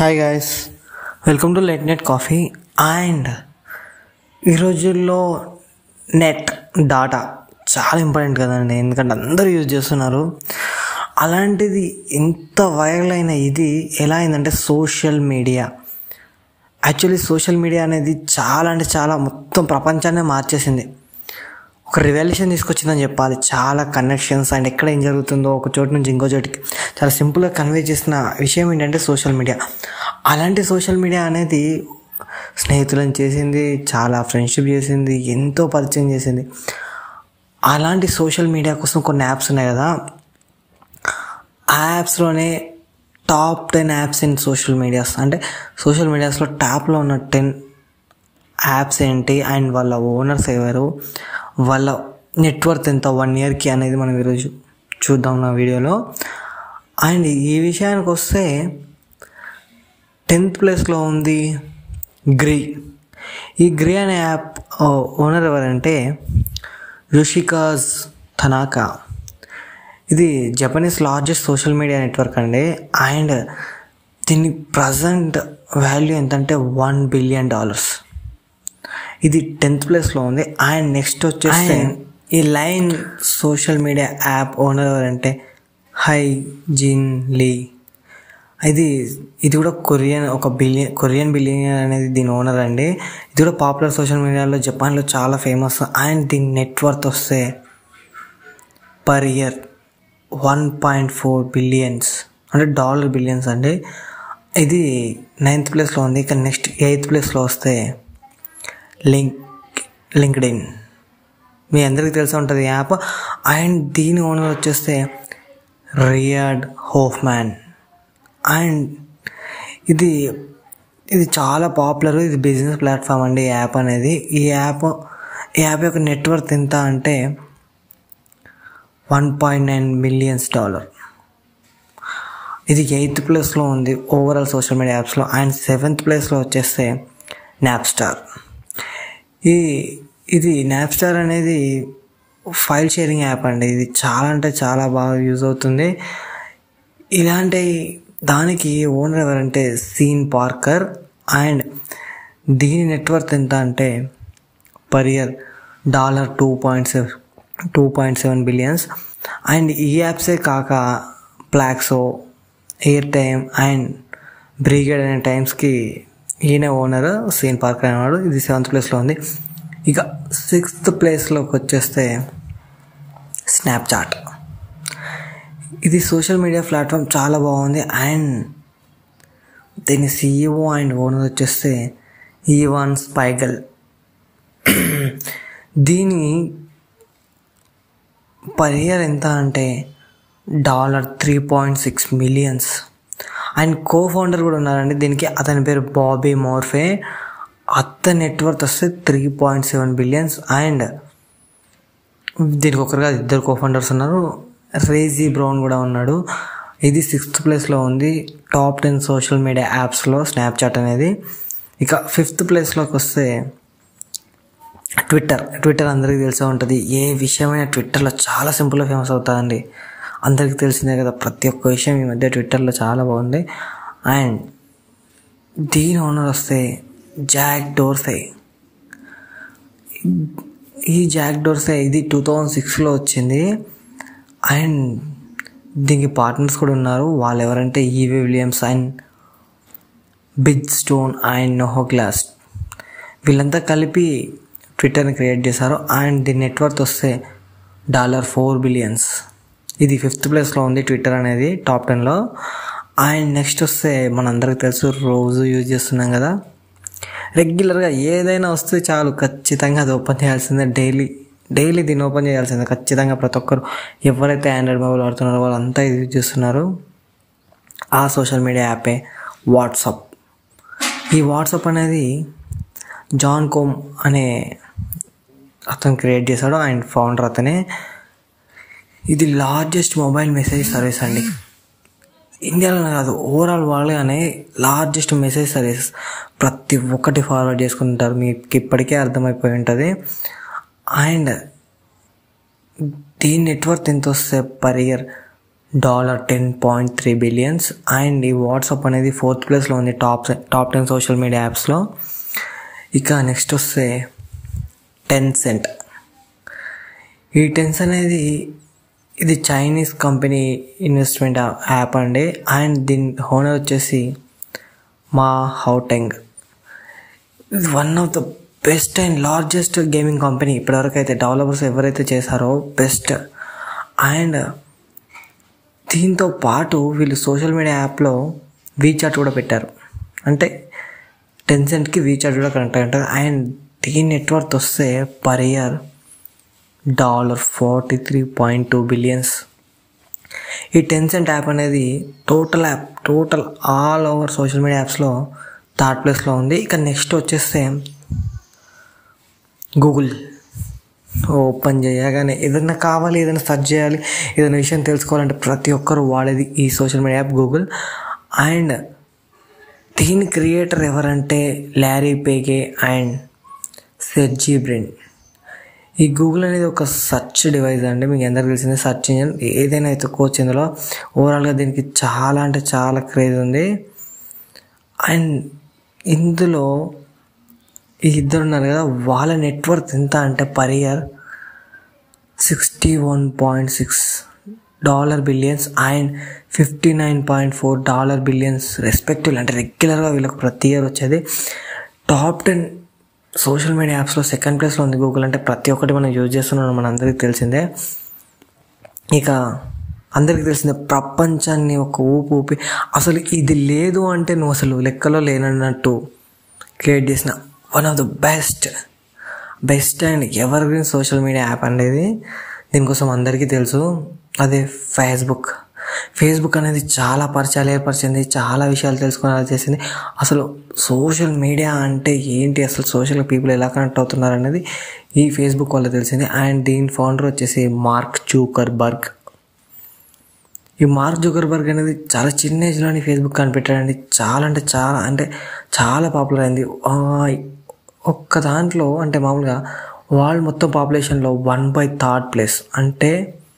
hi guys welcome to let net coffee and ఈ రోజుల్లో net data చాలా important కదండి ఎందుకంటే అందరూ యూజ్ చేస్తున్నారు అలాంటిది ఇంత వైరల్ అయిన ఇది ఎలా అయిందంటే social media actually social media అనేది చాలా అంటే చాలా మొత్తం ప్రపంచాన్నే మార్చేసింది ఒక రివల్యూషన్ తీసుకొచ్చిందని చెప్పాలి చాలా కనెక్షన్స్ అండ్ ఎక్కడ ఏం జరుగుతుందో ఒక చోటు నుంచి ఇంకో చోటికి చాలా సింపుల్గా కన్వే చేసిన విషయం ఏంటంటే సోషల్ మీడియా అలాంటి సోషల్ మీడియా అనేది స్నేహితులను చేసింది చాలా ఫ్రెండ్షిప్ చేసింది ఎంతో పరిచయం చేసింది అలాంటి సోషల్ మీడియా కోసం కొన్ని యాప్స్ ఉన్నాయి కదా ఆ యాప్స్లోనే top ten apps in social medias అంటే సోషల్ మీడియాస్లో టాప్లో ఉన్న టెన్ యాప్స్ ఏంటి అండ్ వాళ్ళ ఓనర్స్ ఎవరు వాళ్ళ నెట్వర్త్ ఎంత వన్ ఇయర్కి అనేది మనం ఈరోజు చూద్దాం నా వీడియోలో అండ్ ఈ విషయానికి వస్తే టెన్త్ ప్లేస్లో ఉంది గ్రీ ఈ గ్రీ అనే యాప్ ఓనర్ ఎవరంటే రుషికాజ్ థనాకా ఇది Japanese largest social media network అండి అండ్ దీని ప్రజెంట్ వాల్యూ ఎంతంటే వన్ బిలియన్ డాలర్స్ ఇది టెన్త్ ప్లేస్లో ఉంది అండ్ నెక్స్ట్ వచ్చేసి ఈ line social media app owner ఎవరంటే హై జిన్ లీ ఇది ఇది కూడా కొరియన్ ఒక బిలియన్ కొరియన్ బిలియన్ అనేది దీని ఓనర్ అండి ఇది కూడా పాపులర్ సోషల్ మీడియాలో జపాన్లో చాలా ఫేమస్ అండ్ దీని నెట్వర్త్ వస్తే per year one point four billions అంటే డాలర్ బిలియన్స్ అండి ఇది నైన్త్ ప్లేస్లో ఉంది ఇక నెక్స్ట్ ఎయిత్ ప్లేస్లో వస్తే లింక్ లింక్డ్ఇన్ మీ అందరికీ తెలిసి ఉంటుంది యాప్ అండ్ దీని ఓనర్ వచ్చేస్తే రియాడ్ హోఫ్మ్యాన్ అండ్ ఇది ఇది చాలా పాపులర్ ఇది బిజినెస్ ప్లాట్ఫామ్ అండి ఈ యాప్ అనేది ఈ యాప్ ఈ యాప్ యొక్క నెట్వర్క్ ఎంత అంటే one point nine millions dollar ఇది ఎయిత్ ప్లేస్లో ఉంది ఓవరాల్ సోషల్ మీడియా యాప్స్లో అండ్ సెవెంత్ ప్లేస్లో వచ్చేస్తే నాప్స్టార్ ఈ ఇది నాప్స్టార్ అనేది ఫైల్ షేరింగ్ యాప్ అండి ఇది చాలా అంటే చాలా బాగా యూజ్ అవుతుంది ఇలాంటి దానికి ఓనర్ ఎవరంటే సీన్ పార్కర్ అండ్ దీని నెట్వర్క్ ఎంత అంటే per year dollar two point seven two point seven billions and ఈ యాప్సే కాక Plaxo airtime and brigade అనే టైమ్స్కి ఈయన ఓనర్ సీన్ పార్కర్ అనేవాడు ఇది సెవెంత్ ప్లేస్లో ఉంది ఇక సిక్స్త్ ప్లేస్లోకి వచ్చేస్తే స్నాప్చాట్ ఇది సోషల్ మీడియా ప్లాట్ఫామ్ చాలా బాగుంది అండ్ దీని సీఈఓ అండ్ ఓనర్ వచ్చేస్తే ఈవాన్ స్పైగల్ దీని పర్ ఇయర్ ఎంత అంటే dollar three point six millions and co founder కూడా ఉన్నారండి దీనికి అతని పేరు బాబీ మోర్ఫే అతని నెట్వర్క్ వస్తే three point seven billions and దీనికి ఒకరుగా ఇద్దరు కో ఫౌండర్స్ ఉన్నారు రేజీ బ్రౌన్ కూడా ఉన్నాడు ఇది సిక్స్త్ ప్లేస్లో ఉంది టాప్ టెన్ సోషల్ మీడియా యాప్స్లో స్నాప్చాట్ అనేది ఇక ఫిఫ్త్ ప్లేస్లోకి వస్తే ట్విట్టర్ ట్విట్టర్ అందరికీ తెలిసే ఉంటుంది ఏ విషయమైనా ట్విట్టర్లో చాలా సింపుల్గా ఫేమస్ అవుతుందండి అందరికీ తెలిసిందే కదా ప్రతి ఒక్క విషయం ఈ మధ్య ట్విట్టర్లో చాలా బాగుంది అండ్ దీని ఓనర్ వస్తే జాక్ డోర్సే ఈ జాక్ డోర్సే ఇది టూ థౌజండ్ సిక్స్లో వచ్చింది అండ్ దీనికి పార్ట్నర్స్ కూడా ఉన్నారు వాళ్ళు ఎవరంటే Ev Williams and Biz Stone and Noah Glass వీళ్ళంతా కలిపి ట్విట్టర్ని క్రియేట్ చేశారు అండ్ దీని నెట్వర్క్ వస్తే డాలర్ ఫోర్ బిలియన్స్ ఇది ఫిఫ్త్ ప్లేస్లో ఉంది ట్విట్టర్ అనేది టాప్ టెన్లో అండ్ నెక్స్ట్ వస్తే మనందరికి తెలుసు రోజు యూజ్ చేస్తున్నాం కదా రెగ్యులర్గా ఏదైనా వస్తే చాలు ఖచ్చితంగా అది ఓపెన్ చేయాల్సిందే డైలీ డైలీ దీన్ని ఓపెన్ చేయాల్సిందే ఖచ్చితంగా ప్రతి ఒక్కరు ఎవరైతే ఆండ్రాయిడ్ మొబైల్ వాడుతున్నారో వాళ్ళంతా ఇది యూజ్ చేస్తున్నారు ఆ సోషల్ మీడియా యాపే వాట్సాప్ ఈ వాట్సాప్ అనేది జాన్ కోమ్ అనే అతను క్రియేట్ చేశాడు అండ్ ఫౌండర్ అతనే ఇది లార్జెస్ట్ మొబైల్ మెసేజ్ సర్వీస్ అండి ఇండియాలో కాదు ఓవరాల్ వరల్డ్గానే లార్జెస్ట్ మెసేజ్ సర్వీస్ ప్రతి ఒక్కటి ఫార్వర్డ్ చేసుకుంటారు మీకు ఇప్పటికే అర్థమైపోయి ఉంటుంది అండ్ దీని నెట్వర్క్ ఎంత వస్తే per year dollar ten point three billions and ఈ వాట్సాప్ అనేది ఫోర్త్ ప్లేస్లో ఉంది top top ten social media యాప్స్లో ఇక నెక్స్ట్ వస్తే టెన్సెంట్ ఈ టెన్స్ అనేది ఇది చైనీస్ కంపెనీ ఇన్వెస్ట్మెంట్ యాప్ అండి అండ్ దీని ఓనర్ వచ్చేసి మా హౌటెంగ్ ఇది one of the best and largest gaming company ఇప్పటివరకు అయితే డెవలపర్స్ ఎవరైతే చేశారో బెస్ట్ అండ్ దీంతో పాటు వీళ్ళు సోషల్ మీడియా యాప్లో వీచాట్ కూడా పెట్టారు అంటే టెన్సెంట్కి వీచాట్ కూడా కనెక్ట్ అయి ఉంటుంది అండ్ దీని నెట్వర్క్ వస్తే per year dollar forty three point two billions ఈ టెన్సెంట్ యాప్ అనేది total app total all over social media యాప్స్లో థర్డ్ ప్లేస్లో ఉంది ఇక నెక్స్ట్ వచ్చేస్తే గూగుల్ ఓపెన్ చేయగానే ఏదైనా కావాలి ఏదైనా సెర్చ్ చేయాలి ఏదైనా విషయం తెలుసుకోవాలంటే ప్రతి ఒక్కరు వాడేది ఈ social media app Google and దీని క్రియేటర్ ఎవరంటే Larry Page and Sergey Brin ఈ గూగుల్ అనేది ఒక సర్చ్ డివైస్ అండి మీకు ఎందరికి తెలిసింది సర్చ్ ఇంజన్ ఏదైనా ఎత్తుకోవచ్చు ఇందులో ఓవరాల్గా దీనికి చాలా అంటే చాలా క్రేజ్ ఉంది అండ్ ఇందులో ఈ ఇద్దరు ఉన్నారు కదా వాళ్ళ నెట్వర్క్ ఎంత అంటే per year sixty one point six dollar billions and fifty nine point four dollar billions respective అంటే రెగ్యులర్గా వీళ్ళకి ప్రతి ఇయర్ వచ్చేది టాప్ టెన్ సోషల్ మీడియా యాప్స్లో సెకండ్ ప్లేస్లో ఉంది గూగుల్ అంటే ప్రతి ఒక్కటి మనం యూజ్ చేస్తున్నాం మన అందరికీ తెలిసిందే ఇక అందరికీ తెలిసిందే ప్రపంచాన్ని ఒక ఊపి ఊపి అసలు ఇది లేదు అంటే నువ్వు అసలు లెక్కలో లేనన్నట్టు క్రియేట్ చేసిన one of the best best and evergreen social media app అనేది దీనికోసం అందరికీ తెలుసు అదే ఫేస్బుక్ ఫేస్బుక్ అనేది చాలా పరిచయాలు ఏర్పరిచింది చాలా విషయాలు తెలుసుకునేలా చేసింది అసలు సోషల్ మీడియా అంటే ఏంటి అసలు సోషల్ పీపుల్ ఎలా కనెక్ట్ అవుతున్నారు అనేది ఈ ఫేస్బుక్ వల్ల తెలిసింది అండ్ దీని ఫౌండర్ వచ్చేసి మార్క్ జూకర్ బర్గ్ ఈ మార్క్ జుకర్బర్గ్ అనేది చాలా చిన్న ఏజ్లోని ఫేస్బుక్ కనిపెట్టాడండి చాలా అంటే చాలా అంటే చాలా పాపులర్ అయింది ఒక్క దాంట్లో అంటే మామూలుగా వరల్డ్ మొత్తం పాపులేషన్లో వన్ బై థర్డ్ ప్లేస్ అంటే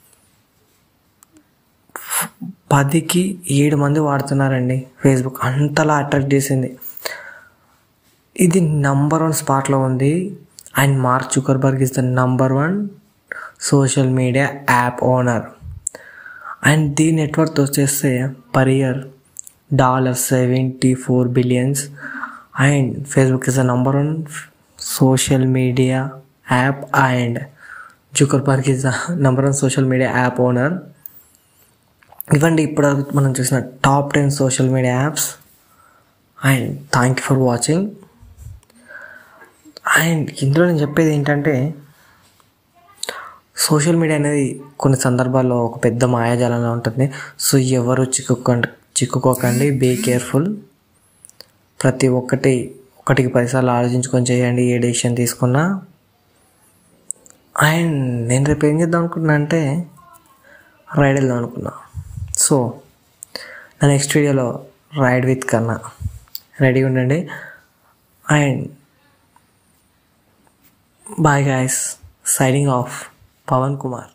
పదికి ఏడు మంది వాడుతున్నారండి ఫేస్బుక్ అంతలా అట్రాక్ట్ చేసింది ఇది నంబర్ వన్ స్పాట్లో ఉంది and Mark Zuckerberg is the number one social media app owner and దీని నెట్వర్క్ వచ్చేస్తే per year dollar seventy four billions and Facebook is the number one social media app and Zuckerberg is the number one social media app owner ఇవ్వండి ఇప్పుడు మనం చూసిన top ten social media apps and thank you for watching and ఇందులో నేను చెప్పేది ఏంటంటే social media అనేది కొన్ని సందర్భాల్లో ఒక పెద్ద మాయాజాలంలో ఉంటుంది సో ఎవరు చిక్కుకోండి చిక్కుకోకండి బీ కేర్ఫుల్ ప్రతి ఒక్కటి ఒకటికి పదిసార్లు ఆలోచించుకొని చేయండి ఏ డెసిషన్ తీసుకున్నా అండ్ నేను రేపు ఏం చేద్దాం అనుకున్నా అంటే రైడ్ వెళ్దాం అనుకున్నా సో నా నెక్స్ట్ వీడియోలో రైడ్ విత్ కన్నా రెడీగా ఉండండి and bye guys signing off Pavan Kumar